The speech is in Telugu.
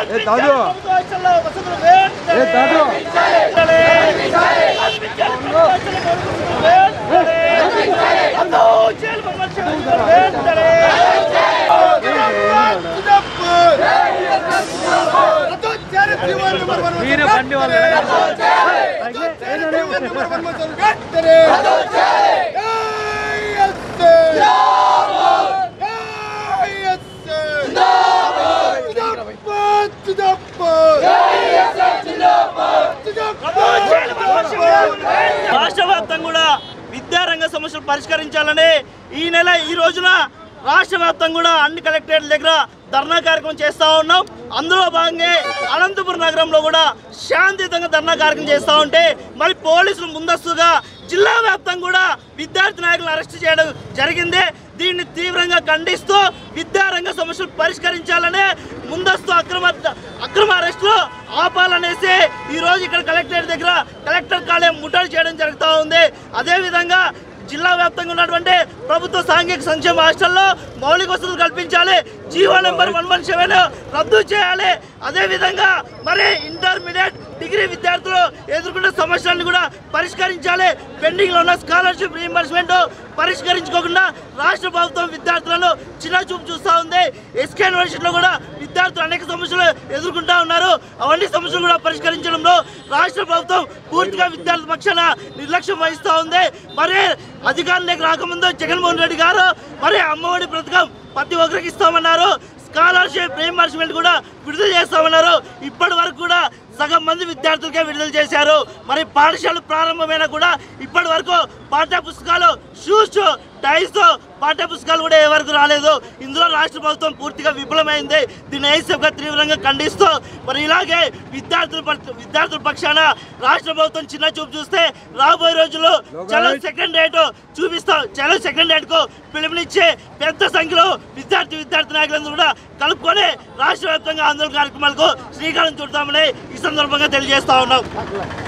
ఏ దాదు ఏ దాదు మీరే బండి వాళ్ళు రాష్ట్ర వ్యాప్తంగా కూడా విద్యారంగ సమస్యలు పరిష్కరించాలని ఈ నెల ఈ రోజున రాష్ట్ర వ్యాప్తంగా కూడా అన్ని కలెక్టరేట్ల దగ్గర ధర్నా కార్యక్రమం చేస్తా ఉన్నాం అందులో భాగంగా అనంతపురం నగరంలో కూడా శాంతియుతంగా ధర్నా కార్యక్రమం చేస్తా ఉంటే మరి పోలీసులు ముందస్తుగా జిల్లా వ్యాప్తంగా కూడా విద్యార్థి నాయకులను అరెస్ట్ చేయడం జరిగింది దీన్ని తీవ్రంగా ఖండిస్తూ విద్యారంగ సమస్యలు పరిష్కరించాలనే ముందస్తు అక్రమ అక్రమ అరెస్టులు ఆపాలనేసి ఈ రోజు ఇక్కడ కలెక్టరేట్ దగ్గర కలెక్టర్ కార్యాలయం ముట్టడి చేయడం జరుగుతూ ఉంది అదేవిధంగా జిల్లా వ్యాప్తంగా ఉన్నటువంటి ప్రభుత్వ సాంఘిక సంక్షేమ హాస్టల్లో మౌలిక వసతులు కల్పించాలి GO number one one seven రద్దు చేయాలి అదేవిధంగా మరి ఇంటర్మీడియట్ డిగ్రీ విద్యార్థులు ఎదుర్కొన్న సమస్యలను కూడా పరిష్కరించాలి పెండింగ్ లో ఉన్న స్కాలర్షిప్ రీఎంబర్స్మెంట్ పరిష్కరించుకోకుండా రాష్ట్ర ప్రభుత్వం విద్యార్థులను చిన్న చూపు చూస్తూ ఉంది ఎస్కే యూనివర్సిటీలో కూడా విద్యార్థులు అనేక సమస్యలు ఎదుర్కొంటా ఉన్నారు అవన్నీ సమస్యలు కూడా పరిష్కరించడంలో రాష్ట్ర ప్రభుత్వం పూర్తిగా విద్యార్థుల పక్షాన నిర్లక్ష్యం వహిస్తూ ఉంది మరి అధికారంలోకి రాకముందు జగన్మోహన్ రెడ్డి గారు మరి అమ్మఒడి పథకం ప్రతి ఒక్కరికి ఇస్తామన్నారు స్కాలర్షిప్ రీఎంబర్స్మెంట్ కూడా విడుదల చేస్తామన్నారు ఇప్పటి వరకు కూడా సగం మంది విద్యార్థులకే విడుదల చేశారు మరి పాఠశాలలు ప్రారంభమైనా కూడా ఇప్పటి వరకు పాఠ్య పుస్తకాలు షూస్ టైస్ పాఠ్య పుస్తకాలు కూడా ఏ వరకు రాలేదు ఇందులో రాష్ట్ర ప్రభుత్వం పూర్తిగా విఫలమైంది దీన్ని ఐసీఎఫ్గా తీవ్రంగా ఖండిస్తూ మరి ఇలాగే విద్యార్థుల పక్ష- విద్యార్థుల పక్షాన రాష్ట్ర ప్రభుత్వం చిన్న చూపు చూస్తే రాబోయే రోజుల్లో చలో సెకండ్ రేట్ చూపిస్తాం చలో సెకండ్ రేట్ కు పిలుపునిచ్చే పెద్ద సంఖ్యలో విద్యార్థి విద్యార్థి నాయకులందరూ కూడా కలుపుకొని రాష్ట్ర వ్యాప్తంగా ఆందోళన కార్యక్రమాలకు శ్రీకారం చుడతామని ఈ సందర్భంగా తెలియజేస్తా ఉన్నాం